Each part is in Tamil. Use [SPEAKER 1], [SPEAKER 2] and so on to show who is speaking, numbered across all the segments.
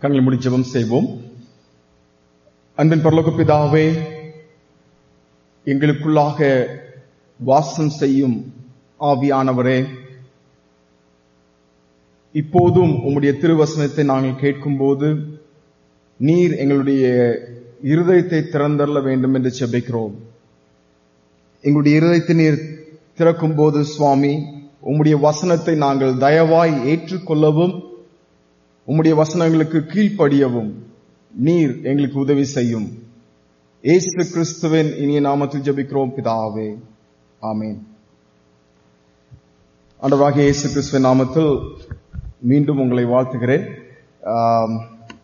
[SPEAKER 1] கண்களை மூடி ஜெபம் செய்வோம் அன்பின் பரலோக பிதாவே எங்களுக்குள்ளாக வாசம் செய்யும் ஆவியானவரே இப்போதும் உம்முடைய திருவசனத்தை நாங்கள் கேட்கும்போது நீர் எங்களுடைய இருதயத்தை திறந்தள்ள வேண்டும் என்று செபிக்கிறோம் எங்களுடைய இருதயத்தை நீர் திறக்கும் போது சுவாமி உம்முடைய வசனத்தை நாங்கள் தயவாய் ஏற்றுக்கொள்ளவும் உம்முடைய வசனங்களுக்கு கீழ்ப்படியவும் நீர் எங்களுக்கு உதவி செய்யும் ஏசு கிறிஸ்துவின் இனிய நாமத்தில் ஜெபிக்கிறோம் பிதாவே ஆமேன் ஆண்டவராகிய இயேசு கிறிஸ்துவின் நாமத்தில் மீண்டும் உங்களை வாழ்த்துகிறேன் ஆம்,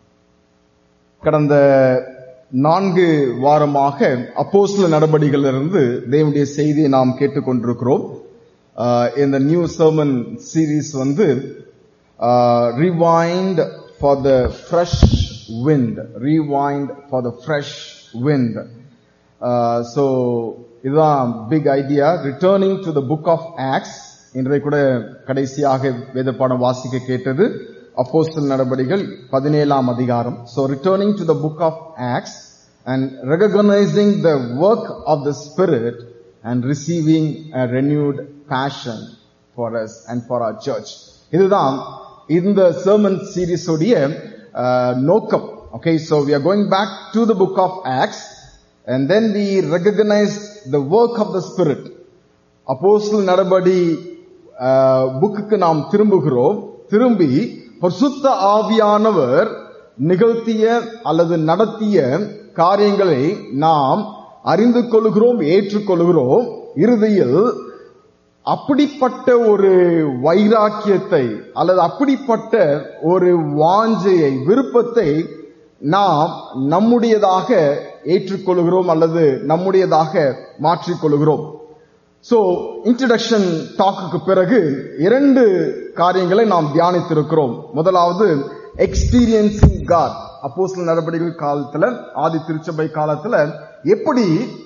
[SPEAKER 1] கடந்த நான்கு வாரமாக அப்போஸ்ல நடவடிக்கையிலிருந்து தேவனுடைய செய்தியை நாம் கேட்டுக்கொண்டிருக்கிறோம் ஆஹ், இந்த நியூ சர்மன் சீரீஸ் வந்து rewind for the fresh wind rewind for the fresh wind so இதுதான் big idea returning to the book of Acts இன்றைய கூட கடைசியாக வேத பாடம் வாசிக்க கேட்டது அப்போஸ்தல் நடபடிகள் பதினேழாம் அதிகாரம் so returning to the book of Acts and recognising the work of the spirit and receiving a renewed passion for us and for our church இதுதான் இந்த சர்மன் சீரீஸோடைய நோக்கம் okay so we are going back to the book of Acts and then we recognise the work of the spirit அப்போஸ்தல நடபடி புக்குக்கு நாம் திரும்புகிறோம் திரும்பி பரிசுத்த ஆவியானவர் நிகழ்த்திய அல்லது நடத்திய காரியங்களை நாம் அறிந்து கொள்கிறோம் ஏற்றுக்கொள்கிறோம் இறுதியில் அப்படிப்பட்ட ஒரு வைராக்கியத்தை அல்லது அப்படிப்பட்ட ஒரு வாஞ்சையை விருப்பத்தை நாம் நம்முடையதாக ஏற்றுக்கொள்கிறோம் அல்லது நம்முடையதாக மாற்றிக்கொள்கிறோம் சோ இன்ட்ரடக்ஷன் டாக்குக்கு பிறகு இரண்டு காரியங்களை நாம் தியானித்திருக்கிறோம் முதலாவது எக்ஸ்பீரியன்சிங் காட் அப்போஸ்தல நடவடிக்கைகள் காலத்துல ஆதி திருச்சபை காலத்துல எப்படி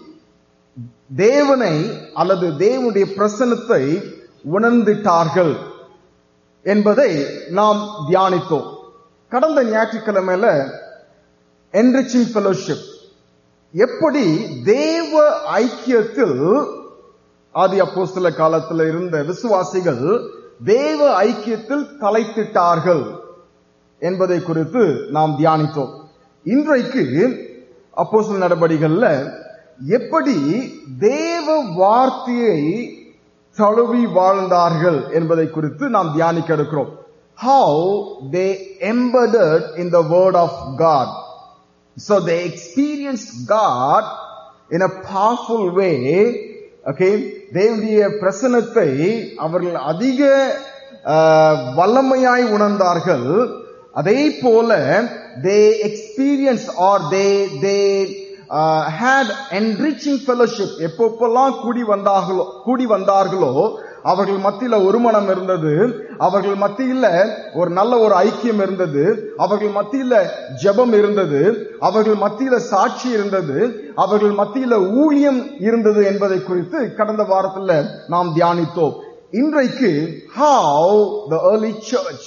[SPEAKER 1] தேவனை அல்லது தேவனுடைய பிரசனத்தை உணர்ந்துட்டார்கள் என்பதை நாம் தியானித்தோம் கடந்த ஞாயிற்றுக்கிழமையில என்ரிச்சிங் ஃபெலோஷிப் எப்படி தேவ ஐக்கியத்தில் ஆதி அப்போஸ்தல காலத்தில் இருந்த விசுவாசிகள் தேவ ஐக்கியத்தில் தலைத்திட்டார்கள் என்பதை குறித்து நாம் தியானித்தோம் இன்றைக்கு அப்போஸ்தல நடபடிகள்ல எப்படி தேவ வார்த்தையை தழுவி வாழ்ந்தார்கள் என்பதை குறித்து நாம் தியானிக்க இருக்கிறோம் how they embedded in the word of God so they experience God in a powerful way okay தேவனுடைய பிரசனத்தை அவர்கள் அதிக ஆஹ், வல்லமையாய் உணர்ந்தார்கள் அதே போல they experience are they they had enriching fellowship எப்பப்பெல்லாம் கூடி வந்தார்களோ கூடி வந்தார்களோ அவர்கள் மத்தியில ஒரு மனம் இருந்தது அவர்கள் மத்தியில ஒரு நல்ல ஒரு ஐக்கியம் இருந்தது அவர்கள் மத்தியில ஜெபம் இருந்தது அவர்கள் மத்தியில சாட்சி இருந்தது அவர்கள் மத்தியில ஊழியம் இருந்தது என்பதை குறித்து கடந்த வாரத்துல நாம் தியானித்தோம் இன்றைக்கு how the early church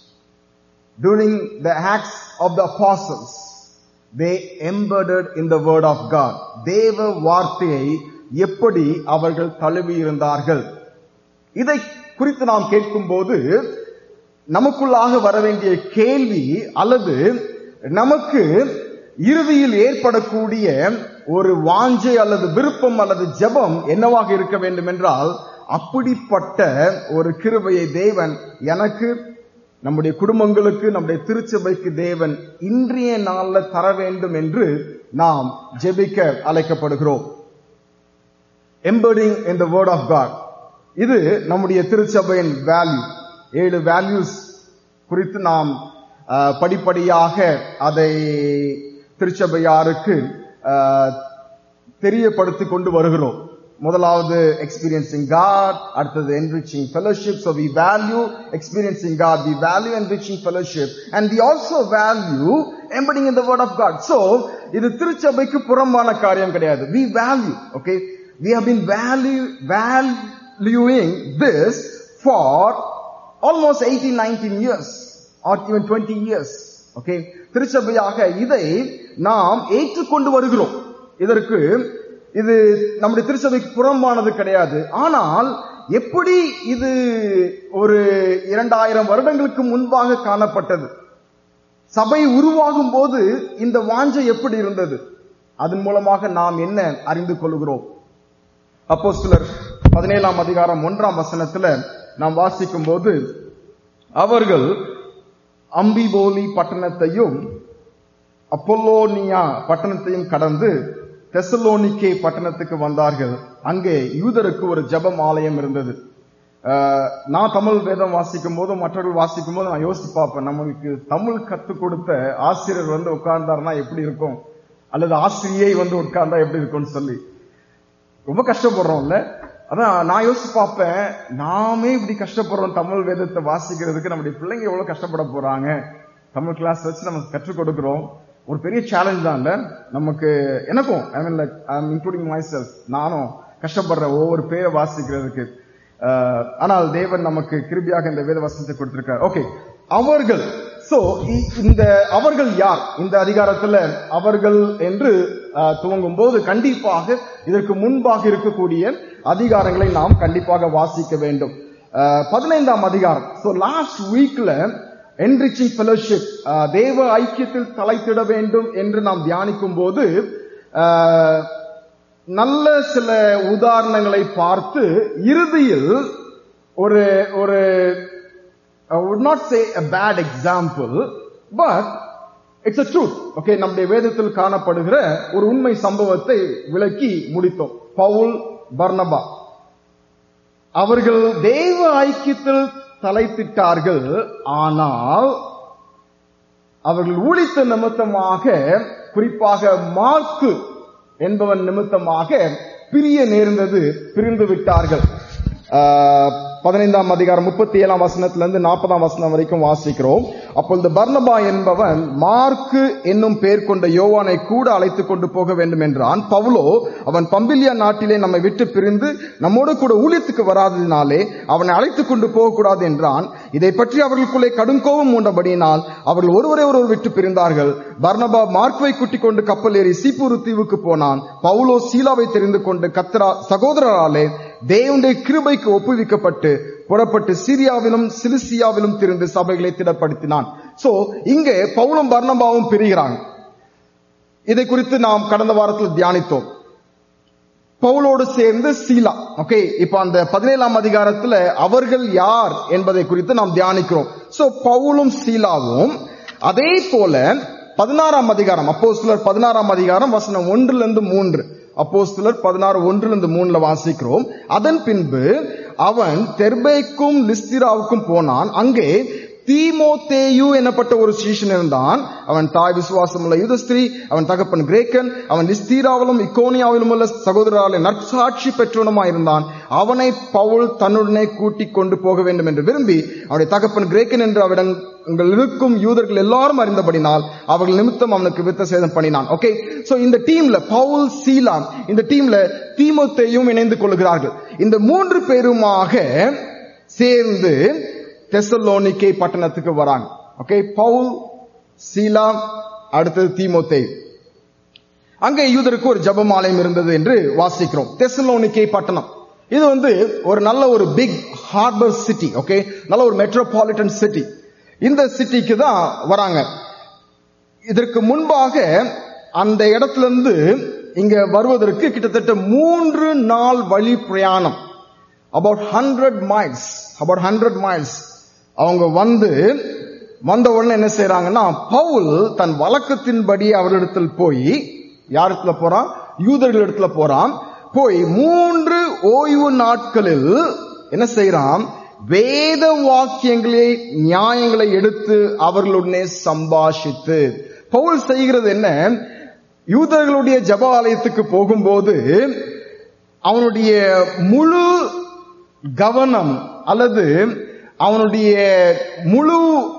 [SPEAKER 1] during the acts of the apostles they embedded in the word of God தேவ வார்த்தையை எப்படி அவர்கள் தழுவி இருந்தார்கள் இதை குறித்து நாம் கேட்கும்போது நமக்குள்ளாக வர வேண்டிய கேள்வி அல்லது நமக்கு இறுதியில் ஏற்படக்கூடிய ஒரு வாஞ்சை அல்லது விருப்பம் அல்லது ஜெபம் என்னவாக இருக்க வேண்டும் என்றால் அப்படிப்பட்ட ஒரு கிருபையை தேவன் எனக்கு நம்முடைய குடும்பங்களுக்கு நம்முடைய திருச்சபைக்கு தேவன் இன்றைய நாள்ல தர வேண்டும் என்று நாம் ஜெபிக்க அழைக்கப்படுகிறோம் எம்பர்டிங் in the word of God இது நம்முடைய திருச்சபையின் வேல்யூ ஏழு வேல்யூஸ் குறித்து நாம் அஹ், படிப்படியாக அதை திருச்சபையாருக்கு அஹ், தெரியப்படுத்திக் கொண்டு வருகிறோம் முதலாவது எக்ஸ்பீரியன்சிங் காட் அடுத்தது enriching fellowship so we value experiencing God we value enriching fellowship and we also value embedding in the word of God so இது திருச்சபைக்கு புறம்பான காரியம் கிடையாது we value okay we have been value valuing this for almost 18 19 years or even 20 years okay திருச்சபையாக இதை நாம் ஏற்றுக்கொண்டு வருகிறோம் இதற்கு இது நம்முடைய திருச்சபைக்கு புறம்பானது கிடையாது ஆனால் எப்படி இது ஒரு இரண்டாயிரம் வருடங்களுக்கு முன்பாக காணப்பட்டது சபை உருவாகும் போது இந்த வாஞ்சை எப்படி இருந்தது அதன் மூலமாக நாம் என்ன அறிந்து கொள்கிறோம் அப்போ சிலர் பதினேழாம் அதிகாரம் ஒன்றாம் வசனத்துல நாம் வாசிக்கும் போது அவர்கள் அம்பிபோலி பட்டணத்தையும் அப்போலோனியா பட்டணத்தையும் கடந்து தெசலோனிக்கே பட்டணத்துக்கு வந்தார்கள் அங்கே யூதருக்கு ஒரு ஜெபம் ஆலயம் இருந்தது ஆஹ், நான் தமிழ் வேதம் வாசிக்கும் போது மற்றவர்கள் வாசிக்கும் போது நான் யோசிச்சு பார்ப்பேன் நமக்கு தமிழ் கற்றுக் கொடுத்த ஆசிரியர் வந்து உட்கார்ந்தாருன்னா எப்படி இருக்கும் அல்லது ஆசிரியை வந்து உட்கார்ந்தா எப்படி இருக்கும்னு சொல்லி ரொம்ப கஷ்டப்படுறோம்ல அதான் நான் யோசிச்சு பார்ப்பேன் நாமே இப்படி கஷ்டப்படுறோம் தமிழ் வேதத்தை வாசிக்கிறதுக்கு நம்முடைய பிள்ளைங்க எவ்வளவு கஷ்டப்பட போறாங்க தமிழ் கிளாஸ் வச்சு நம்ம கற்றுக் கொடுக்கிறோம் ஒரு பெரிய சேலஞ்ச் தான் இல்ல நமக்கு எனக்கும் I mean like I including myself நானும் கஷ்டப்படுறேன் ஒவ்வொரு பேரை வாசிக்கிறதுக்கு அஹ், ஆனால் தேவன் நமக்கு கிருபியாக இந்த வேத வசனத்தை கொடுத்திருக்கார் ஓகே அவர்கள் சோ இந்த அவர்கள் யார் இந்த அதிகாரத்துல அவர்கள் என்று அஹ், துவங்கும் போது கண்டிப்பாக இதற்கு முன்பாக இருக்கக்கூடிய அதிகாரங்களை நாம் கண்டிப்பாக வாசிக்க வேண்டும் அஹ், பதினைந்தாம் அதிகாரம் சோ லாஸ்ட் வீக்ல என்ரிச்சிங் ஃபெலோஷிப் தேவ ஐக்கியத்தில் தலைத்திட வேண்டும் என்று நாம் தியானிக்கும் போது அஹ், நல்ல சில உதாரணங்களை பார்த்து இறுதியில் ஒரு ஒரு I would not say a bad example, but it's a truth. Okay, நம்முடைய வேதத்தில் காணப்படுகிற ஒரு உண்மை சம்பவத்தை விளக்கி முடித்தோம் பவுல் பர்னபா அவர்கள் தெய்வ ஐக்கியத்தில் தலைத்திட்டார்கள் ஆனால் அவர்கள் ஊழித்த நிமித்தமாக குறிப்பாக மார்க்கு என்பவன் நிமித்தமாக பிரிய நேர்ந்தது பிரிந்து விட்டார்கள் ஆஹ், பதினைந்தாம் அதிகாரம் முப்பத்தி ஏழாம் வசனத்திலிருந்து நாற்பதாம் வசனம் வரைக்கும் வாசிக்கிறோம் அப்பொழுது பர்னபா என்பவன் மார்க்கு என்னும் பெயர் கொண்ட யோவானை கூட அழைத்துக் கொண்டு போக வேண்டும் என்றான் பவுலோ அவன் பம்பிலியா நாட்டிலே நம்மை விட்டு பிரிந்து நம்மோடு கூட ஊழியத்துக்கு வராததினாலே அவனை அழைத்துக் கொண்டு போகக்கூடாது என்றான் இதை பற்றி அவர்களுக்குள்ளே கடும் கோபம் மூண்டபடியினால் அவர்கள் ஒருவரை ஒருவர் விட்டு பிரிந்தார்கள் பர்னபா மார்க்வை கூட்டிக் கொண்டு கப்பல் ஏறி சீப்பூரு தீவுக்கு போனான் பவுலோ சீலாவை தெரிந்து கொண்டு கத்ரா சகோதரராலே தேவனுடைய கிருபைக்கு ஒப்புவிக்கப்பட்டு புறப்பட்டு சீரியாவிலும் சிலிசியாவிலும் திரிந்து சபைகளை திடப்படுத்தினான் சோ இங்கே பவுலும் பர்னபாவும் பிரிகிறாங்க இதை குறித்து நாம் கடந்த வாரத்தில் தியானித்தோம் பவுலோடு சேர்ந்து சீலா ஓகே இப்ப அந்த பதினேழாம் அதிகாரத்துல அவர்கள் யார் என்பதை குறித்து நாம் தியானிக்கிறோம் சோ பவுலும் சீலாவும் அதே போல பதினாறாம் அதிகாரம் அப்போ சிலர் பதினாறாம் அதிகாரம் வசனம் ஒன்றுல இருந்து மூன்று அப்போ சிலர் பதினாறு ஒன்றுல இருந்து மூணுல வாசிக்கிறோம் அதன் பின்பு அவன் தெர்பேக்கும் லிஸ்திராவுக்கும் போனான் அங்கே தீமோத்தேயு எனப்பட்ட ஒரு சீஷன் இருந்தான் அவன் தாய் விசுவாசம் உள்ள யுதஸ்திரி அவன் தகப்பன் கிரேக்கன் அவன் லிஸ்தீராவிலும் இக்கோனியாவிலும் உள்ள சகோதரராலே நற்சாட்சி பெற்றவனுமாய் இருந்தான் அவனை பவுல் தன்னுடனே கூட்டிக் கொண்டு போக வேண்டும் என்று விரும்பி அவனுடைய தகப்பன் கிரேக்கன் என்று அவரிடங்கள் இருக்கும் யூதர்கள் எல்லாரும் அறிந்தபடினால் அவர்கள் நிமித்தம் அவனுக்கு வித்த சேதம் பண்ணினான் ஓகே சோ இந்த டீம்ல பவுல் சீலா இந்த டீம்ல தீமோத்தேயும் இணைந்து கொள்கிறார்கள் இந்த மூன்று பேருமாக சேர்ந்து தெசலோனிக்கே பட்டணத்துக்கு வராங்க ஓகே பவுல் சீலா அடுத்தது தீமோத்தே அங்கே யூதருக்கு ஒரு ஜபமாலயம் இருந்தது என்று வாசிக்கிறோம் தெசலோனிக்கே பட்டணம் இது வந்து ஒரு நல்ல ஒரு பிக் ஹார்பர் சிட்டி ஓகே நல்ல ஒரு மெட்ரோபாலிட்டன் சிட்டி இந்த சிட்டிக்கு தான் வராங்க இதற்கு முன்பாக அந்த இடத்துல இருந்து இங்க வருவதற்கு கிட்டத்தட்ட மூன்று நாள் வழி பிரயாணம் about hundred miles about hundred miles அவங்க வந்து வந்த உடனே என்ன செய்யறாங்கன்னா பவுல் தன் வழக்கத்தின்படி அவர்களிடத்தில் போய் யாரிடத்துல போறான் யூதர்கள் இடத்துல போறான் போய் மூன்று ஓய்வு நாட்களில் என்ன செய்யறான் வேத வாக்கியங்களை நியாயங்களை எடுத்து அவர்களுடனே சம்பாஷித்து பவுல் செய்கிறது என்ன யூதர்களுடைய ஜப ஆலயத்துக்கு போகும்போது அவனுடைய முழு கவனம் அல்லது அவனுடைய முழு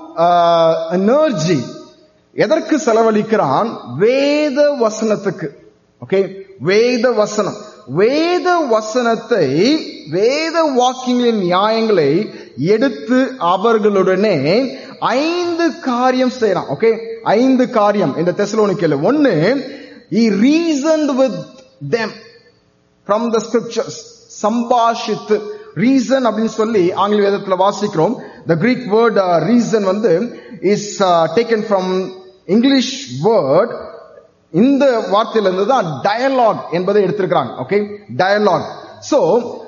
[SPEAKER 1] எனர்ஜி எதற்கு செலவழிக்கிறான் வேத வசனத்துக்கு ஓகே வேத வசனம் வேத வசனத்தை வேத வாக்கியங்களின் நியாயங்களை எடுத்து அவர்களுடனே ஐந்து காரியம் செய்யறான் ஓகே ஐந்து காரியம் இந்த தெசலோனிக்கேல ஒன்னு he reasoned with them from the scriptures சம்பாஷித்து ரீசன் அப்படின்னு சொல்லி ஆங்கில வேதத்துல வாசிக்கிறோம் the greek word uh, reason வந்து is uh, taken from english word இந்த வார்த்தையில இருந்து தான் டயலாக் என்பதை எடுத்திருக்கிறாங்க ஓகே டயலாக் சோ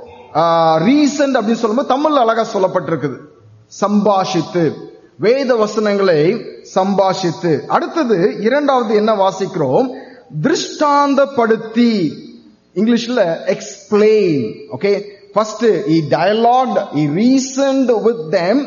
[SPEAKER 1] ரீசன் அப்படின்னு சொல்லும்போது தமிழ்ல அழகா சொல்லப்பட்டிருக்குது சம்பாஷித்து வேத வசனங்களை சம்பாஷித்து அடுத்தது இரண்டாவது என்ன வாசிக்கிறோம் திருஷ்டாந்தப்படுத்தி இங்கிலீஷ்ல explain okay first he dialogue he reasoned with them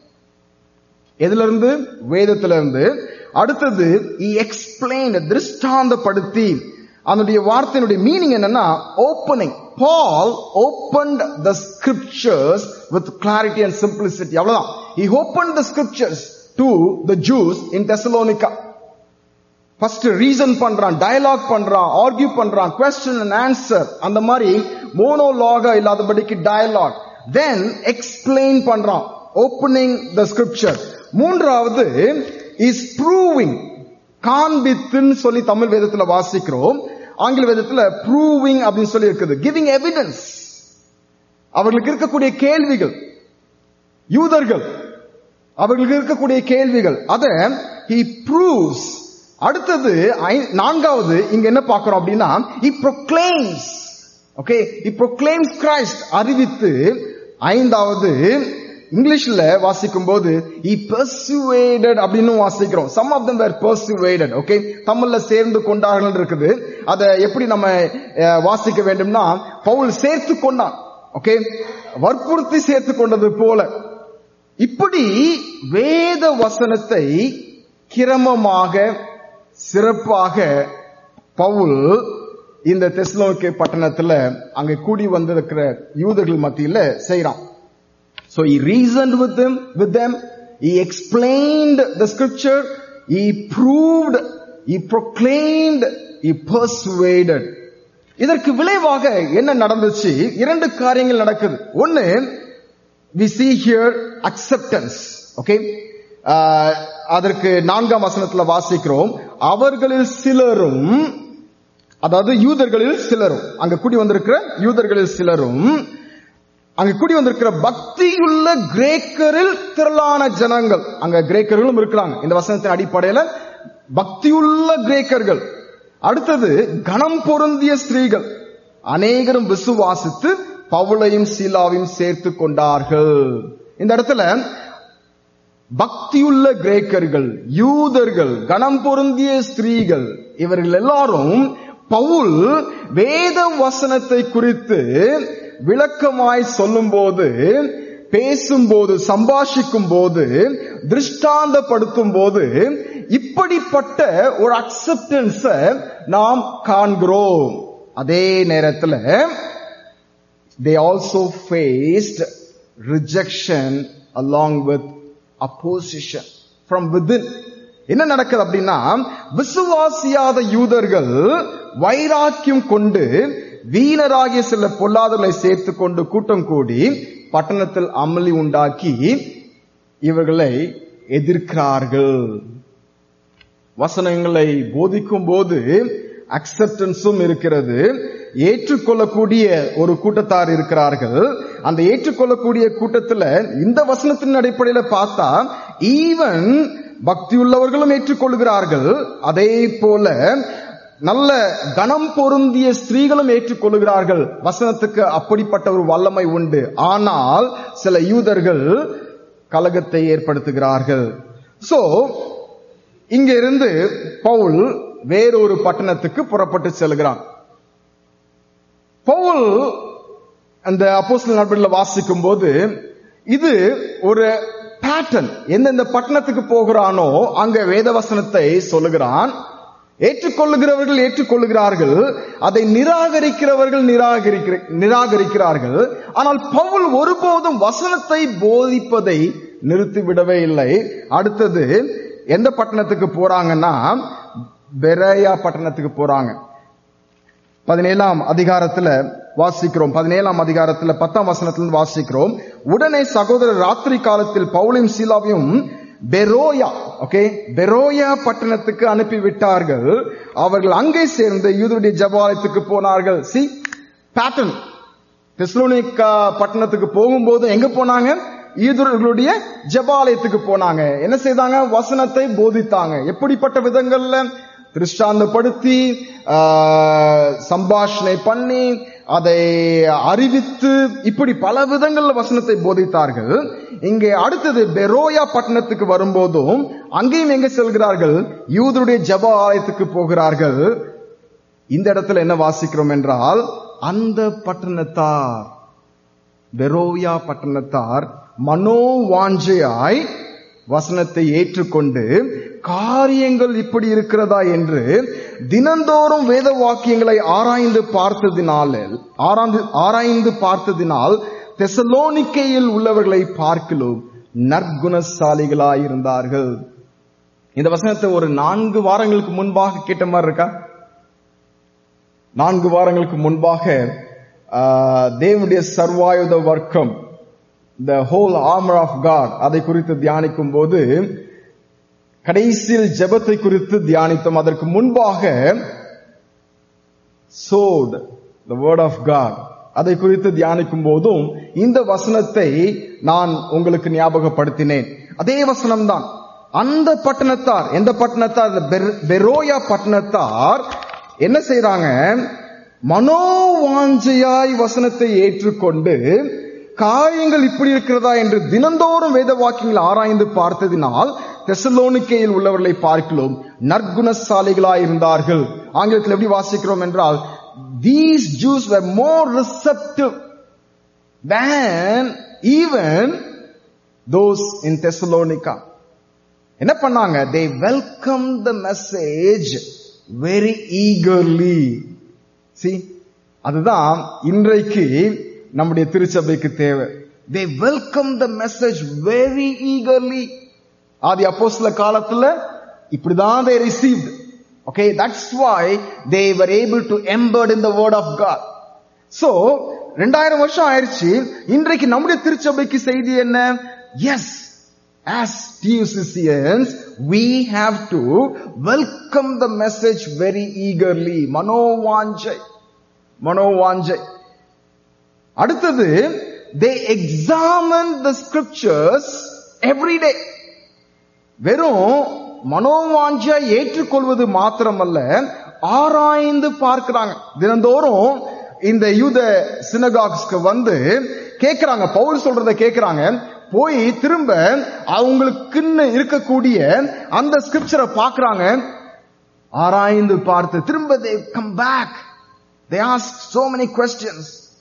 [SPEAKER 1] எதுல இருந்து வேதத்துல இருந்து அடுத்தது இ எக்ஸ்பிளைன் திருஷ்டாந்தப்படுத்தி அதனுடைய வார்த்தையினுடைய மீனிங் என்னன்னா opening Paul opened the scriptures with clarity and simplicity அவ்வளவுதான் he opened the scriptures to the Jews in Thessalonica first reason பண்றான் டயலாக் பண்றான் ஆர்கியூ பண்றான் கொஸ்டின் அண்ட் ஆன்சர் அந்த மாதிரி மோனோலாகா இல்லாதபடிக்கு டயலாக் தென் எக்ஸ்பிளைன் பண்றான் ஓப்பனிங் த ஸ்கிரிப்சர் மூன்றாவது இஸ் ப்ரூவிங் காண்பித்துன்னு சொல்லி தமிழ் வேதத்துல வாசிக்கிறோம் ஆங்கில வேதத்துல ப்ரூவிங் அப்படின்னு சொல்லி இருக்குது கிவிங் எவிடன்ஸ் அவர்களுக்கு இருக்கக்கூடிய கேள்விகள் யூதர்கள் அவர்களுக்கு இருக்கக்கூடிய கேள்விகள் அத he proves அடுத்தது ஐ- நான்காவது இங்க என்ன பார்க்கிறோம் அப்படின்னா he proclaims okay he proclaims Christ அறிவித்து ஐந்தாவது இங்கிலீஷ்ல வாசிக்கும் போது he persuaded அப்படின்னு வாசிக்கிறோம் some of them were persuaded okay தமிழ்ல சேர்ந்து கொண்டார்கள் இருக்குது அதை எப்படி நம்ம அஹ், வாசிக்க வேண்டும்னா பவுல் சேர்த்து கொண்டான் ஓகே வற்புறுத்தி சேர்த்து கொண்டது போல இப்படி வேத வசனத்தை கிரமமாக சிறப்பாக பவுல் இந்த தெஸ்லோக்கே பட்டணத்துல அங்க கூடி வந்திருக்கிற யூதர்கள் மத்தியில செய்றான் So he reasoned with them, with them. He explained the scripture. He proved. He proclaimed. He persuaded. இதற்கு விளைவாக என்ன நடந்துச்சு இரண்டு காரியங்கள் நடக்குது ஒன்னு we see here acceptance okay ஆஹ், அதற்கு நான்காம் வசனத்துல வாசிக்கிறோம் அவர்களில் சிலரும் அதாவது யூதர்களில் சிலரும் அங்க கூடி வந்திருக்கிற யூதர்களில் சிலரும் அங்க கூடி வந்திருக்கிற பக்தியுள்ள கிரேக்கரில் திரளான ஜனங்கள் அங்க கிரேக்கர்களும் இருக்கிறாங்க இந்த வசனத்தின் அடிப்படையில பக்தியுள்ள கிரேக்கர்கள் அடுத்தது கணம் பொருந்திய ஸ்திரீகள் அநேகரும் விசுவாசித்து பவுலையும் சீலாவையும் சேர்த்து கொண்டார்கள் இந்த இடத்துல பக்தியுள்ள கிரேக்கர்கள் யூதர்கள் கணம் பொருந்திய ஸ்திரீகள் இவர்கள் எல்லாரும் பவுல் வேத வசனத்தை குறித்து விளக்கமாய் சொல்லும்போது பேசும்போது சம்பாஷிக்கும் போது திருஷ்டாந்தப்படுத்தும் போது இப்படிப்பட்ட ஒரு அக்செப்டன்ஸ நாம் காண்கிறோம் அதே நேரத்தில் they also faced rejection along with opposition from within என்ன நடக்குது அப்படின்னா விசுவாசியாத யூதர்கள் வைராக்கியம் கொண்டு வீணராகிய சில பொல்லாதலை சேர்த்து கொண்டு கூட்டம் கூடி பட்டணத்தில் அமளி உண்டாக்கி இவர்களை எதிர்க்கிறார்கள் வசனங்களை போதிக்கும் போது அக்செப்டன்ஸும் இருக்கிறது ஏற்றுக்கொள்ளக்கூடிய ஒரு கூட்டத்தார் இருக்கிறார்கள் அந்த ஏற்றுக்கொள்ளக்கூடிய கூட்டத்துல இந்த வசனத்தின் அடிப்படையில பார்த்தா ஈவன் பக்தியுள்ளவர்களும் ஏற்றுக்கொள்கிறார்கள் அதே போல நல்ல கணம் பொருந்திய ஸ்திரீகளும் ஏற்றுக்கொள்கிறார்கள் வசனத்துக்கு அப்படிப்பட்ட ஒரு வல்லமை உண்டு ஆனால் சில யூதர்கள் கலகத்தை ஏற்படுத்துகிறார்கள் சோ இங்க இருந்து பவுல் வேறொரு பட்டணத்துக்கு புறப்பட்டு செல்கிறான் பவுல் அந்த அப்போஸ்தலர் நடவடிக்கையில் வாசிக்கும் போது இது ஒரு பேட்டர்ன் எந்தெந்த பட்டணத்துக்கு போகிறானோ அங்க வேதவசனத்தை சொல்லுகிறான் ஏற்றுக்கொள்ளுகிறவர்கள் ஏற்றுக்கொள்ளுகிறார்கள் அதை நிராகரிக்கிறவர்கள் நிராகரிக்கிற நிராகரிக்கிறார்கள் ஆனால் பவுல் ஒருபோதும் வசனத்தை போதிப்பதை நிறுத்திவிடவே இல்லை அடுத்தது எந்த பட்டணத்துக்கு போறாங்கன்னா பெரேயா பட்டணத்துக்கு போறாங்க பதினேழாம் அதிகாரத்துல வாசிக்கிறோம் பதினேழாம் அதிகாரத்துல பத்தாம் வசனத்திலிருந்து வாசிக்கிறோம் உடனே சகோதரர் ராத்திரி காலத்தில் பவுலையும் சீலாவையும் பெரோயா ஓகே பெரோயா பட்டணத்துக்கு அனுப்பிவிட்டார்கள் அவர்கள் அங்கே சேர்ந்து யூதருடைய ஜபாலயத்துக்கு போனார்கள் சி பேட்டர்ன் தெஸ்லோனிக்கா பட்டணத்துக்கு போகும்போது எங்க போனாங்க யூதர்களுடைய ஜபாலயத்துக்கு போனாங்க என்ன செய்தாங்க வசனத்தை போதித்தாங்க எப்படிப்பட்ட விதங்கள்ல திருஷ்டாந்தப்படுத்தி ஆஹ், சம்பாஷணை பண்ணி அதை அறிவித்து இப்படி பல விதங்கள்ல வசனத்தை போதித்தார்கள் இங்கே அடுத்தது பெரோயா பட்டணத்துக்கு வரும்போதும் அங்கேயும் எங்க செல்கிறார்கள் யூதருடைய ஜப ஆலயத்துக்கு போகிறார்கள் இந்த இடத்துல என்ன வாசிக்கிறோம் என்றால் அந்த பட்டணத்தார் பெரோயா பட்டணத்தார் மனோவாஞ்சையாய் வசனத்தை ஏற்றுக்கொண்டு காரியங்கள் இப்படி இருக்கிறதா என்று தினந்தோறும் வேத வாக்கியங்களை ஆராய்ந்து பார்த்ததினால் ஆராய்ந்து ஆராய்ந்து பார்த்ததினால் தெசலோனிக்கையில் உள்ளவர்களை பார்க்கலும் நற்குணசாலிகளாய் இருந்தார்கள் இந்த வசனத்தை ஒரு நான்கு வாரங்களுக்கு முன்பாக கேட்ட மாதிரி இருக்கா நான்கு வாரங்களுக்கு முன்பாக ஆஹ், தேவனுடைய சர்வாயுத வர்க்கம் the whole armour of God அதை குறித்து தியானிக்கும் போது கடைசியில் ஜெபத்தை குறித்து தியானித்தோம் அதற்கு முன்பாக sought the word of God அதை குறித்து தியானிக்கும் போதும் இந்த வசனத்தை நான் உங்களுக்கு ஞாபகப்படுத்தினேன் அதே வசனம்தான் அந்த பட்டணத்தார் எந்த பட்டணத்தார் இந்த பெர்- பெரோயா பட்டணத்தார் என்ன செய்றாங்க மனோவாஞ்சையாய் வசனத்தை ஏற்றுக்கொண்டு காரியங்கள் இப்படி இருக்கிறதா என்று தினந்தோறும் வேத வாக்கியங்கள் ஆராய்ந்து பார்த்ததினால் தெசலோனிக்கையில் உள்ளவர்களை பார்க்கிறோம் நற்குணசாலிகளாய் இருந்தார்கள் ஆங்கிலத்தில் எப்படி வாசிக்கிறோம் என்றால் these Jews were more receptive than even those in Thessalonica என்ன பண்ணாங்க they welcomed the message very eagerly see அதுதான் இன்றைக்கு நம்முடைய திருச்சபைக்கு தேவை they welcome the message very eagerly ஆதி அப்போஸ்தல காலத்துல இப்படிதான் they received okay that's why they were able to embed in the word of god so ரெண்டாயிரம் வருஷம் ஆயிருச்சு இன்றைக்கு நம்முடைய திருச்சபைக்கு செய்தி என்ன yes as TUCCNs, we have to welcome the message very eagerly. மனோவாஞ்சை மனோவாஞ்சை அடுத்தது they examine the scriptures every day வெறும் மனோவாஞ்சை ஏற்றுக்கொள்வது மாத்திரமல்ல ஆராய்ந்து பார்க்கிறாங்க தினந்தோறும் இந்த யூத சினகாக்ஸ்க்கு வந்து கேக்குறாங்க பவுல் சொல்றத கேக்குறாங்க போய் திரும்ப அவங்களுக்குன்னு இருக்கக்கூடிய அந்த ஸ்கிரிப்சரை பார்க்கறாங்க ஆராய்ந்து பார்த்து திரும்ப they come back they ask so many questions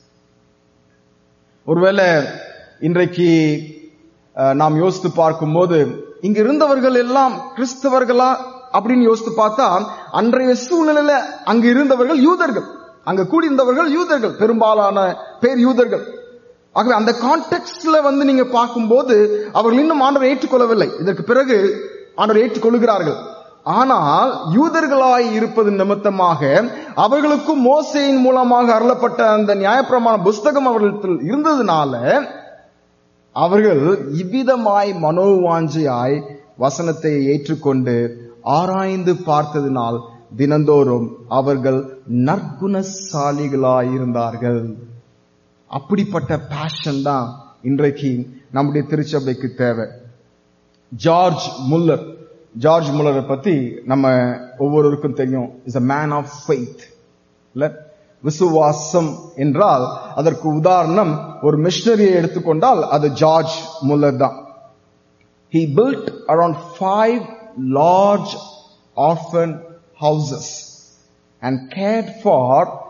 [SPEAKER 1] ஒருவேளை இன்றைக்கு அஹ், நாம் யோசித்து பார்க்கும்போது இங்க இருந்தவர்கள் எல்லாம் கிறிஸ்தவர்களா அப்படின்னு யோசித்து பார்த்தா அன்றைய சூழ்நிலையில அங்கு இருந்தவர்கள் யூதர்கள் அங்க கூடியிருந்தவர்கள் யூதர்கள் பெரும்பாலான பேர் யூதர்கள் ஆகவே அந்த கான்டெக்ட்ல வந்து நீங்க பார்க்கும்போது அவர்கள் இன்னும் ஆண்டவரை ஏற்றுக்கொள்ளவில்லை இதற்கு பிறகு ஆண்டவரை ஏற்றுக்கொள்கிறார்கள் ஆனால் யூதர்களாய் இருப்பது நிமித்தமாக அவர்களுக்கும் மோசையின் மூலமாக அருளப்பட்ட அந்த நியாயப்பிரமாண புஸ்தகம் அவர்களிடத்தில் இருந்ததுனால அவர்கள் இவ்விதமாய் மனோவாஞ்சையாய் வசனத்தை ஏற்றுக்கொண்டு ஆராய்ந்து பார்த்ததினால் தினந்தோறும் அவர்கள் நற்குணசாலிகளாய் இருந்தார்கள் அப்படிப்பட்ட பேஷன் தான் இன்றைக்கு நம்முடைய திருச்சபைக்கு தேவை ஜார்ஜ் முல்லர் ஜார்ஜ் முல்லரை பத்தி நம்ம ஒவ்வொருவருக்கும் தெரியும் is a man of faith இல்ல விசுவாசம் என்றால் அதற்கு உதாரணம் ஒரு மிஷனரியை எடுத்துக்கொண்டால் அது ஜார்ஜ் முல்லர் தான் he built around five large orphan houses and cared for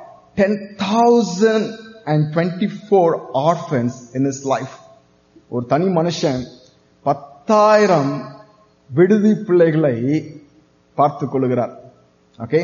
[SPEAKER 1] 10,024 orphans in his life. ஒரு தனி மனுஷன் பத்தாயிரம் விடுதி பிள்ளைகளை பார்த்துக் கொள்கிறார் ஓகே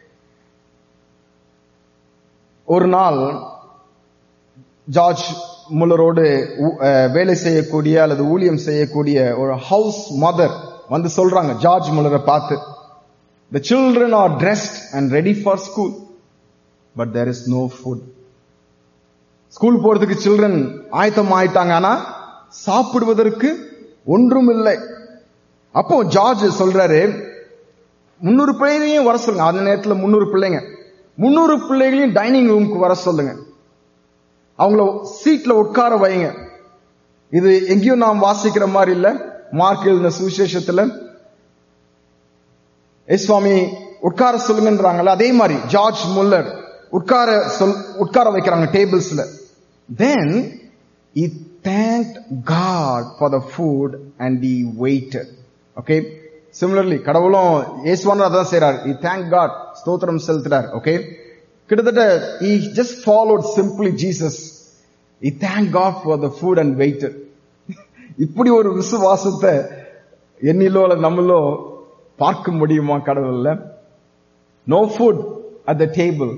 [SPEAKER 1] ஒரு நாள் ஜார்ஜ் முல்லரோடு ஊ- அஹ், வேலை செய்யக்கூடிய அல்லது ஊழியம் செய்யக்கூடிய ஒரு ஹவுஸ் மதர் வந்து சொல்றாங்க ஜார்ஜ் முல்லரை பார்த்து the children are dressed and ready for school but there is no food school போறதுக்கு சில்ட்ரன் ஆயத்தம் ஆயிட்டாங்க ஆனா சாப்பிடுவதற்கு ஒன்றும் இல்லை அப்போ ஜார்ஜ் சொல்றாரு முன்னூறு பிள்ளைகளையும் வர சொல்லுங்க அந்த நேரத்துல முன்னூறு பிள்ளைங்க முன்னூறு பிள்ளைகளையும் டைனிங் ரூமுக்கு வர சொல்லுங்க அவங்கள சீட்ல உட்கார வைங்க இது எங்கேயும் நாம் வாசிக்கிற மாதிரி இல்ல மார்க் எழுதின சுவிசேஷத்துல ஏ சுவாமி உட்கார சொல்லுங்கன்றாங்கல்ல அதே மாதிரி ஜார்ஜ் முல்லர் உட்கார சொல் உட்கார வைக்கிறாங்க டேபிள்ஸ்ல தென் he thanked God for the food and he waited. Okay? Similarly, கடவுளும் இயேசுவானவர் அதான் செய்றார். He thanked God. ஸ்தோத்திரம் செலுத்துறார். Okay? கிட்டத்தட்ட he just followed simply Jesus. He thanked God for the food and waited. இப்படி ஒரு விசுவாசத்தை என்னிலோ அல்லது நம்மளோ பார்க்க முடியுமா கடவுள்ல no food at the table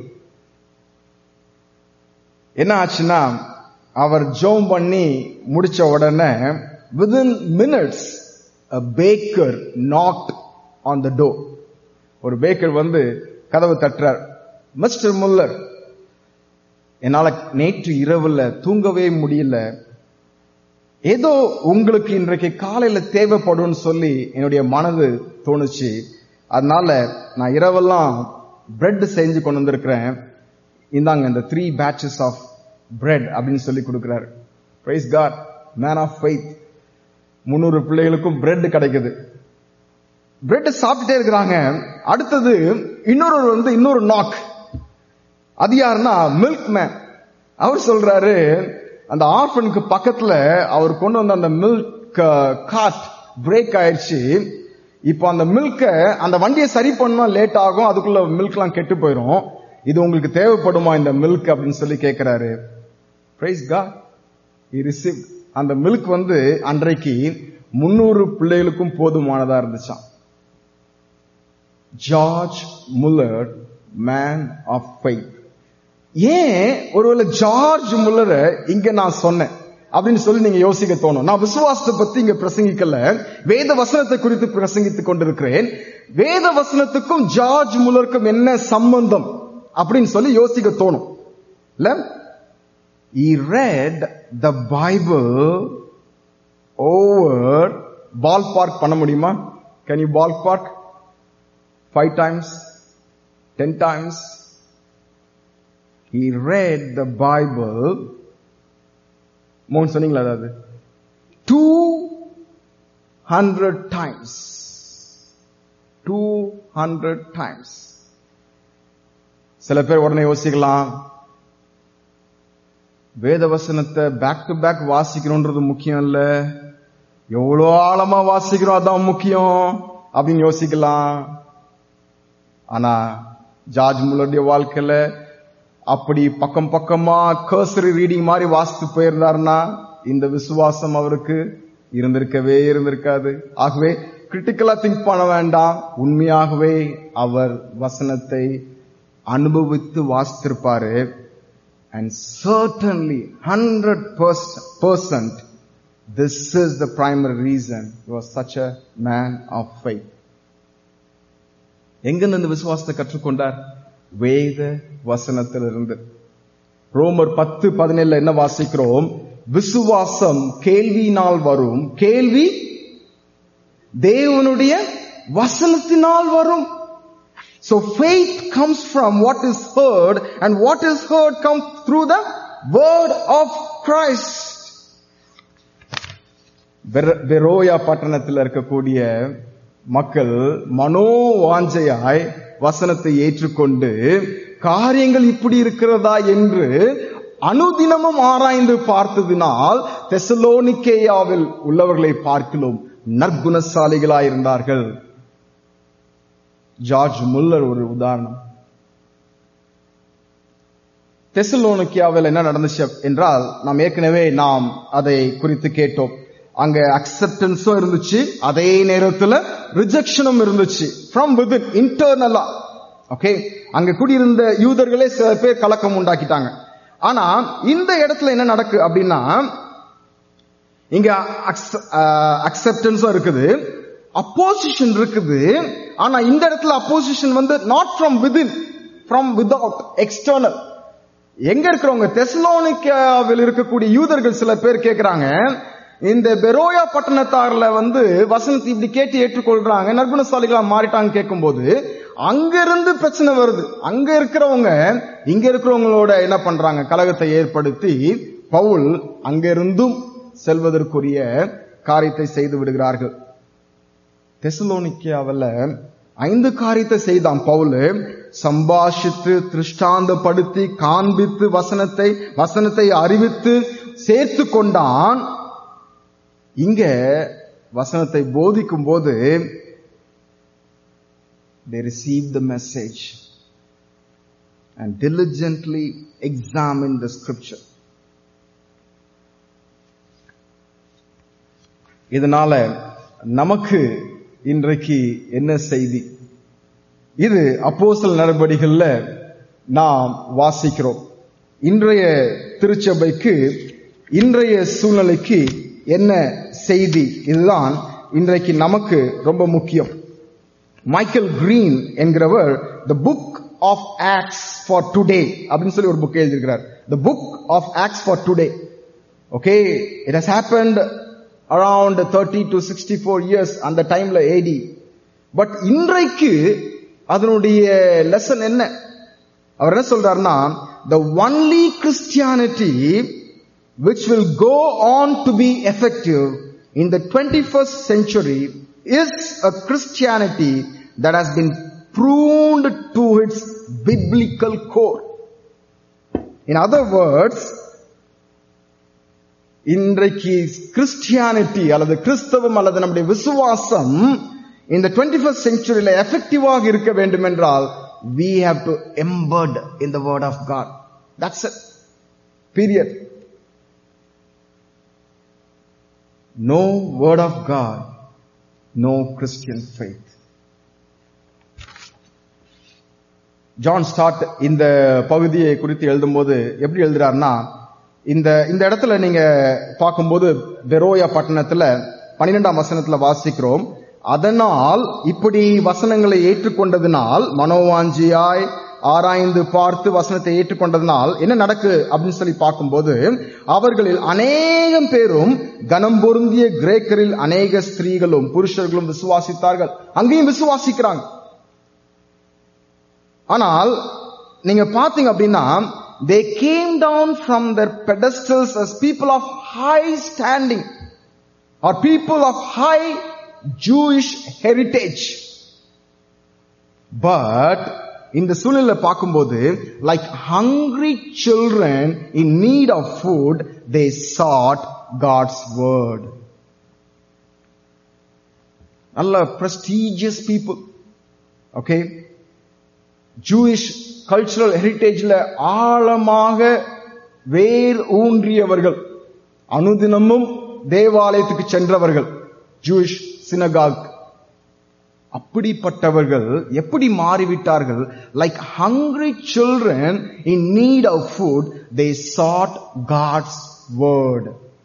[SPEAKER 1] என்ன ஆச்சுன்னா அவர் ஜோம் பண்ணி முடிச்ச உடனே within minutes baker knocked on the door ஒரு பேக்கர் வந்து கதவு தட்டுறார் மிஸ்டர் முல்லர் என்னால நேற்று இரவுல தூங்கவே முடியல ஏதோ உங்களுக்கு இன்றைக்கு காலையில தேவைப்படும் சொல்லி என்னுடைய மனது தோணுச்சு அதனால நான் இரவெல்லாம் பிரெட் செஞ்சு கொண்டு வந்திருக்கிறேன் இந்தாங்க இந்த த்ரீ பேட்சஸ் ஆஃப் பிரெட் அப்படின்னு சொல்லி கொடுக்கிறாரு praise God man of faith முன்னூறு பிள்ளைகளுக்கும் பிரெட் கிடைக்குது பிரெட் சாப்பிட்டுட்டே இருக்கிறாங்க அடுத்தது இன்னொரு வந்து இன்னொரு நாக் அது யாருன்னா மில்க் மேன் அவர் சொல்றாரு அந்த ஆர்ஃபனுக்கு பக்கத்துல அவர் கொண்டு வந்த அந்த மில்க் காட் பிரேக் ஆயிடுச்சு இப்போ அந்த மில்க அந்த வண்டியை சரி பண்ணா லேட் ஆகும் அதுக்குள்ள மில்க்லாம் கெட்டு போயிடும் இது உங்களுக்கு தேவைப்படுமா இந்த மில்க் அப்படின்னு சொல்லி கேட்கிறாரு பிரைஸ் காட் ரிசீவ் அந்த மில்க் வந்து அன்றைக்கு முன்னூறு பிள்ளைகளுக்கும் போதுமானதா இருந்துச்சாம் George Muller man of faith ஏன் ஒருவேளை ஜார்ஜ் முல்லரை இங்க நான் சொன்னேன் அப்படின்னு சொல்லி நீங்க யோசிக்க தோணும் நான் விசுவாசத்தை பத்தி இங்க பிரசங்கிக்கல வேத வசனத்தை குறித்து பிரசங்கித்துக் கொண்டிருக்கிறேன் வேத வசனத்துக்கும் ஜார்ஜ் முல்லருக்கும் என்ன சம்பந்தம் அப்படின்னு சொல்லி யோசிக்க தோணும் இல்ல he read the bible over ballpark பண்ண முடியுமா can you ballpark five times ten times he read the bible மூணு சொன்னீங்களா அதாவது two hundred times two hundred times சில பேர் உடனே யோசிக்கலாம் வேத வசனத்தை பேக் டு பேக் வாசிக்கணும்ன்றது முக்கியம் இல்ல எவ்வளோ ஆழமா வாசிக்கிறோம் அதான் முக்கியம் அப்படின்னு யோசிக்கலாம் ஆனா ஜார்ஜ் முல்லருடைய வாழ்க்கையில அப்படி பக்கம் பக்கமா கர்சரி ரீடிங் மாதிரி வாசித்து போயிருந்தாருன்னா இந்த விசுவாசம் அவருக்கு இருந்திருக்கவே இருந்திருக்காது ஆகவே கிரிட்டிக்கலா திங்க் பண்ண வேண்டாம் உண்மையாகவே அவர் வசனத்தை அனுபவித்து வாசித்திருப்பாரு and certainly hundred percent this is the primary reason was such a man of faith எங்கிருந்து இந்த விசுவாசத்தை கற்றுக்கொண்டார் வேத வசனத்திலிருந்து ரோமர் பத்து பதினேழுல என்ன வாசிக்கிறோம் விசுவாசம் கேள்வியினால் வரும் கேள்வி தேவனுடைய வசனத்தினால் வரும் So faith comes from what is heard and what is heard comes through the word of Christ. Berea பட்டணத்தில் இருக்கக்கூடிய மக்கள் மனோ வாஞ்சையாய் வசனத்தை ஏற்றுக்கொண்டு காரியங்கள் இப்படி இருக்கிறதா என்று அனுதினமும் ஆராய்ந்து பார்த்ததினால் தெசலோனிக்கேயாவில் உள்ளவர்களை பார்க்கலாம் நற்குணசாலிகளாய் இருந்தார்கள் ஜார்ஜ் முல்லர் ஒரு உதாரணம் தெசலோனிக்கியாவில் என்ன நடந்துச்சு என்றால் நாம் ஏற்கனவே நாம் அதை குறித்து கேட்டோம் அங்க அக்செப்டன்ஸும் இருந்துச்சு அதே நேரத்துல ரிஜெக்ஷனும் இருந்துச்சு ஃப்ரம் வித் இன்டர்னலா ஓகே அங்க குடியிருந்த யூதர்களே சில பேர் கலக்கம் உண்டாக்கிட்டாங்க ஆனா இந்த இடத்துல என்ன நடக்கு அப்படின்னா இங்க அக்செப்டன்ஸும் இருக்குது அப்போசிஷன் இருக்குது ஆனா இந்த இடத்துல அப்போசிஷன் வந்து not from within from without external எங்க இருக்கிறவங்க தெசலோனிக்காவில் இருக்கக்கூடிய யூதர்கள் சில பேர் கேட்கிறாங்க இந்த பெரோயா பட்டணத்தார்ல வந்து வசனத்தை இப்படி கேட்டு ஏற்றுக்கொள்றாங்க நற்குணசாலிகளா மாறிட்டாங்க கேட்கும்போது அங்க இருந்து பிரச்சனை வருது அங்க இருக்கிறவங்க இங்க இருக்கிறவங்களோட என்ன பண்றாங்க கலகத்தை ஏற்படுத்தி பவுல் அங்கிருந்தும் செல்வதற்குரிய காரியத்தை செய்து விடுகிறார்கள் தெசலோனிக்கியாவில் ஐந்து காரியத்தை செய்தான் பவுல் சம்பாஷித்து திருஷ்டாந்தப்படுத்தி காண்பித்து வசனத்தை வசனத்தை அறிவித்து சேர்த்து கொண்டான் இங்க வசனத்தை போதிக்கும் போது they received the message and diligently examined the scripture இதனால நமக்கு இன்றைக்கு என்ன செய்தி இது அப்போஸ்தல நடவடிக்கைகள்ல நாம் வாசிக்கிறோம் இன்றைய திருச்சபைக்கு இன்றைய சூழ்நிலைக்கு என்ன செய்தி இதுதான் இன்றைக்கு நமக்கு ரொம்ப முக்கியம் மைக்கேல் கிரீன் என்கிறவர் the book of Acts for today அப்படின்னு சொல்லி ஒரு புக் எழுதியிருக்கிறார் the book of Acts for today okay it has happened around thirty two sixty four years அந்த டைம்ல ஏடி பட் இன்றைக்கு அதனுடைய லெசன் என்ன அவர் என்ன சொல்றாருன்னா the only Christianity which will go on to be effective in the 21st century is a Christianity that has been pruned to its biblical core. In other words, இன்றைக்கு கிறிஸ்டியானிட்டி அல்லது கிறிஸ்தவம் அல்லது நம்முடைய விசுவாசம் இந்த டுவெண்ட்டி ஃபர்ஸ்ட் செஞ்சுரியில எஃபெக்டிவாக இருக்க வேண்டும் என்றால் we have to embed in the word of God. That's it. Period. No word of God, no Christian faith. John Stott இந்த பகுதியை குறித்து எழுதும்போது எப்படி எழுதுறாருன்னா இந்த இந்த இடத்துல நீங்க பார்க்கும்போது பெரோயா பட்டணத்துல பன்னிரெண்டாம் வசனத்துல வாசிக்கிறோம் அதனால் இப்படி வசனங்களை ஏற்றுக்கொண்டதினால் மனோவாஞ்சியாய் ஆராய்ந்து பார்த்து வசனத்தை ஏற்றுக்கொண்டதனால் என்ன நடக்கு அப்படின்னு சொல்லி பார்க்கும்போது அவர்களில் அநேகம் பேரும் கனம் பொருந்திய கிரேக்கரில் அநேக ஸ்திரீகளும் புருஷர்களும் விசுவாசித்தார்கள் அங்கேயும் விசுவாசிக்கிறாங்க ஆனால் நீங்க பாத்தீங்க அப்படின்னா they came down from their pedestals as people of high standing or people of high Jewish heritage but இந்த சூழ்நிலை பார்க்கும்போது like hungry children in need of food they sought God's word நல்ல prestigious people okay Jewish cultural ஹெரிட்டேஜ்ல ஆழமாக வேர் ஊன்றியவர்கள் அனுதினமும் தேவாலயத்துக்கு சென்றவர்கள் ஜூயிஷ் சினகாக் அப்படிப்பட்டவர்கள் எப்படி மாறிவிட்டார்கள் like hungry children in need of food they sought God's word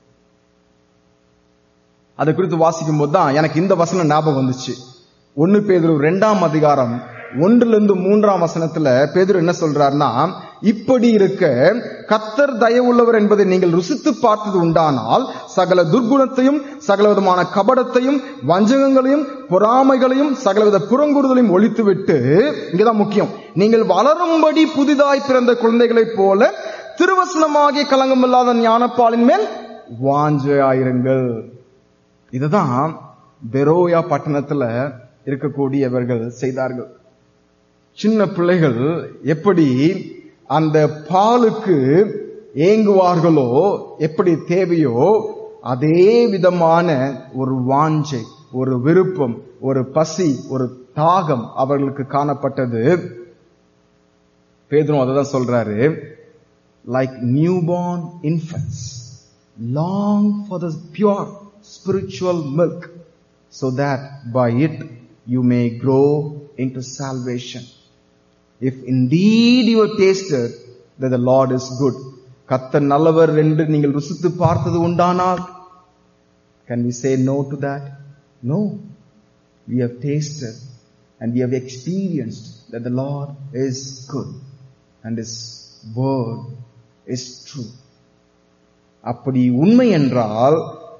[SPEAKER 1] அதை குறித்து வாசிக்கும் போது தான் எனக்கு இந்த வசனம் ஞாபகம் வந்துச்சு ஒன்னு பேதுரு ரெண்டாம் அதிகாரம் ஒன்றுல இருந்து மூன்றாம் வசனத்துல பேதுரு என்ன சொல்றாருன்னா இப்படி இருக்க கத்தர் தயவுள்ளவர் என்பதை நீங்கள் ருசித்து பார்த்தது உண்டானால் சகல துர்குணத்தையும் சகல விதமான கபடத்தையும் வஞ்சகங்களையும் பொறாமைகளையும் சகலவித புறங்குறுதலையும் ஒழித்துவிட்டு இங்கதான் முக்கியம் நீங்கள் வளரும்படி புதிதாய் பிறந்த குழந்தைகளைப் போல திருவசனமாகிய கலங்கமில்லாத ஞானப்பாலின் மேல் வாஞ்சையாயிருங்கள் இதுதான் பெரோயா பட்டணத்துல இருக்கக்கூடியவர்கள் செய்தார்கள் சின்ன பிள்ளைகள் எப்படி அந்த பாலுக்கு ஏங்குவார்களோ எப்படி தேவையோ அதே விதமான ஒரு வாஞ்சை ஒரு விருப்பம் ஒரு பசி ஒரு தாகம் அவர்களுக்கு காணப்பட்டது பேதரும் அததான் சொல்றாரு like new born infants long for the pure spiritual milk so that by it you may grow into salvation. If indeed you have tasted that the Lord is good, கத்தர் நல்லவர் என்று நீங்கள் ருசித்து பார்த்தது உண்டானால் can we say no to that? No. We have tasted and we have experienced that the Lord is good and His word is true. அப்படி உண்மை என்றால்